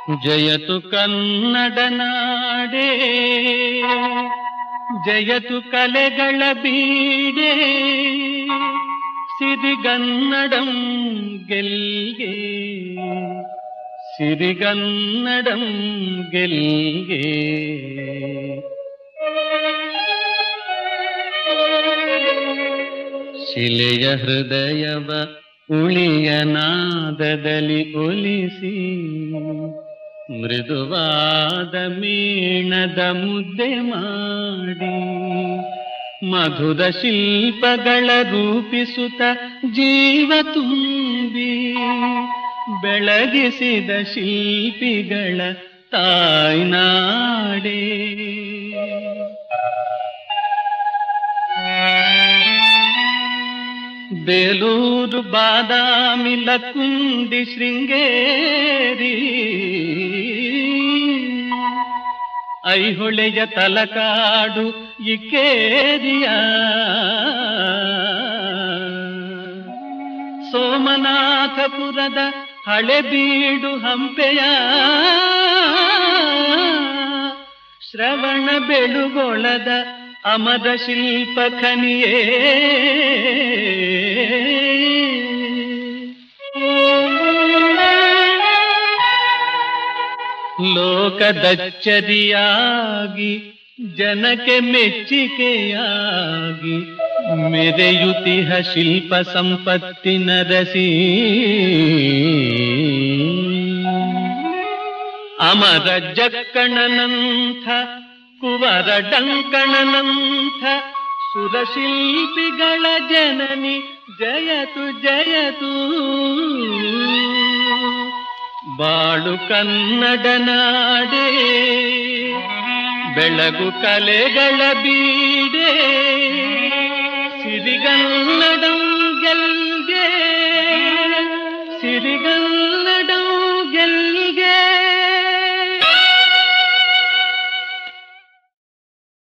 ಜಯತು ಕನ್ನಡ ನಾಡೇ ಜಯತು ಕಲೆಗಳ ಬೀಡೆ ಸಿರಿಗನ್ನಡಂ ಗೆಲ್ಗೆ ಸಿರಿಗನ್ನಡಂ ಗೆಲ್ಗೆ ಶಿಲೆಯ ಹೃದಯವ ಉಳಿಯ ನಾದದಲ್ಲಿ ಒಲಿಸಿ ಮೃದುವಾದ ಮೇಣದ ಮುದ್ದೆ ಮಾಡಿ ಮಧುರ ಶಿಲ್ಪಗಳ ರೂಪಿಸುತ್ತ ಜೀವ ತುಂಬಿ ಬೆಳಗಿಸಿದ ಶಿಲ್ಪಿಗಳ ತಾಯ್ನಾಡೇ ಬೇಲೂರು ಬಾದಾಮಿ ಲಕ್ಕುಂಡಿ ಶೃಂಗೇರಿ ಐಹೊಳೆಯ ತಲಕಾಡು ಇಕ್ಕೇರಿಯ ಸೋಮನಾಥಪುರದ ಹಳೆಬೀಡು ಹಂಪೆಯ ಶ್ರವಣ ಬೆಳುಗೊಳದ ಅಮದ ಶಿಲ್ಪ ಖನಿಯೇ ಲೋಕದಚ್ಚರಿಯಾಗಿ ಜನಕ್ಕೆ ಮೆಚ್ಚಿಕೆಯಾಗಿ ಮೆರೆಯುತಿಹ ಶಿಲ್ಪ ಸಂಪತ್ತಿನ ರಸಿ ಅಮರ ಜಕ್ಕಣನಂಥ ಕುವರ ಡಂಕಣನಂಥ ಸುರಶಿಲ್ಪಿಗಳ ಜನನಿ ಜಯತು ಜಯತು ಬಾಳು ಕನ್ನಡ ನಾಡೇ ಬೆಳಗು ಕಲೆಗಳ ಬೀಡೆ